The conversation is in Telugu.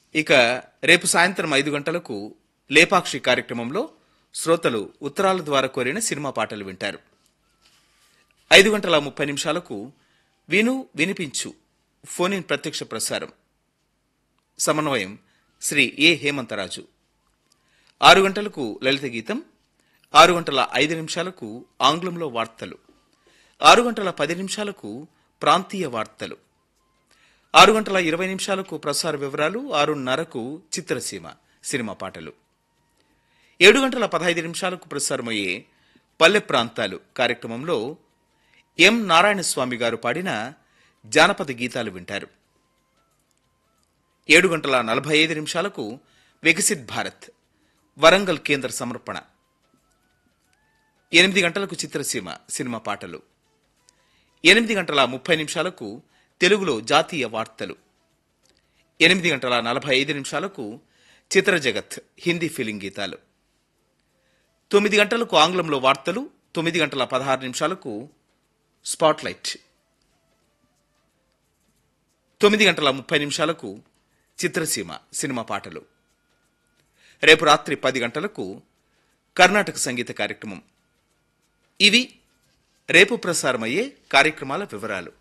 ఇక రేపు సాయంత్రం ఐదు గంటలకు లేపాక్షి కార్యక్రమంలో శ్రోతలు ఉత్తరాల ద్వారా కోరిన సినిమా పాటలు వింటారు ఐదు గంటల ముప్పై నిమిషాలకు విను వినిపించు ఫోన్ ఇన్ ప్రత్యక్ష ప్రసారం సమన్వయం శ్రీ ఏ హేమంతరాజు ఆరు గంటలకు లలిత గీతం ఆరు గంటల ఐదు నిమిషాలకు ఆంగ్లంలో వార్తలు ఆరు గంటల పది నిమిషాలకు ప్రాంతీయ వార్తలు ఆరు గంటల ఇరవై నిమిషాలకు ప్రసార వివరాలు ఆరున్నరకు చిత్రసీమ సినిమా పాటలు ఏడు గంటల పదహైదు నిమిషాలకు ప్రసారమయ్యే పల్లె ప్రాంతాలు కార్యక్రమంలో ఎం నారాయణ స్వామి గారు పాడిన జానపద గీతాలు వింటారు ఏడు గంటల నలభై ఐదు నిమిషాలకు వికసిత్ భారత్ వరంగల్ కేంద్ర సమర్పణ ఎనిమిది గంటలకు చిత్రసీమ సినిమా పాటలు ఎనిమిది గంటల ముప్పై నిమిషాలకు తెలుగులో జాతీయ వార్తలు ఎనిమిది గంటల నలభై ఐదు నిమిషాలకు చిత్ర జగత్ హిందీ ఫిలిం గీతాలు తొమ్మిది గంటలకు ఆంగ్లంలో వార్తలు తొమ్మిది గంటల పదహారు నిమిషాలకు స్పాట్లైట్ తొమ్మిది గంటల ముప్పై నిమిషాలకు చిత్రసీమ సినిమా పాటలు రేపు రాత్రి పది గంటలకు కర్ణాటక సంగీత కార్యక్రమం ఇవి రేపు ప్రసారమయ్యే కార్యక్రమాల వివరాలు